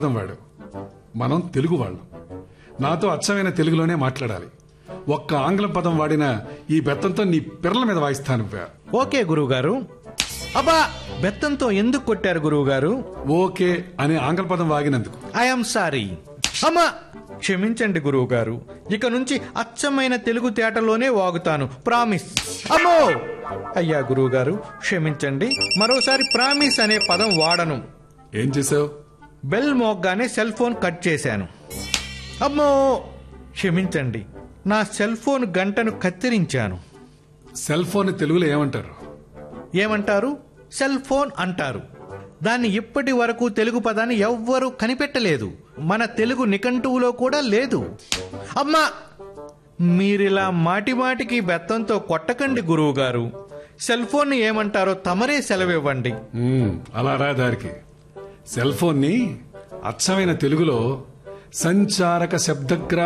పదం వాడు మనం తెలుగు వాళ్ళం నాతో అచ్చమైన తెలుగులోనే మాట్లాడాలి ఒక్క ఆంగ్లం పదం వాడిన ఈ బెత్తంతో నీ పిర్రల మీద వాయిస్తాను వ్యా. ఓకే గురువుగారు అబ్బా బెత్తంతో ఎందుకు కొట్టారు గురువుగారు ఓకే అనే ఆంగ్ల పదం వాగినందుకు ఐఎమ్ సారీ అమ్మా క్షమించండి గురువుగారు ఇక నుంచి అచ్చమైన తెలుగు తేటలోనే వాగుతాను ప్రామిస్ అమ్మో అయ్యా గురువుగారు క్షమించండి మరోసారి ప్రామిస్ అనే పదం వాడను ఏం చేసావు బెల్ మోగ్గానే సెల్ ఫోన్ కట్ చేశాను అమ్మో క్షమించండి నా సెల్ ఫోన్ గంటను కత్తిరించాను సెల్ ఫోన్ తెలుగులో ఏమంటారు ఏమంటారు సెల్ ఫోన్ అంటారు దాన్ని ఇప్పటి వరకు తెలుగు పదాన్ని ఎవ్వరూ కనిపెట్టలేదు మన తెలుగు నిఘంటువులో కూడా లేదు అమ్మా మీరిలా మాటి మాటికి బెత్తంతో కొట్టకండి గురువు గారు సెల్ ఫోన్ ఏమంటారో తమరే సెలవివ్వండి మ్మ్, అలా రా దారికి సెల్ ఫోన్ ని అచ్చమైన తెలుగులో సంచారక శబ్దగ్రా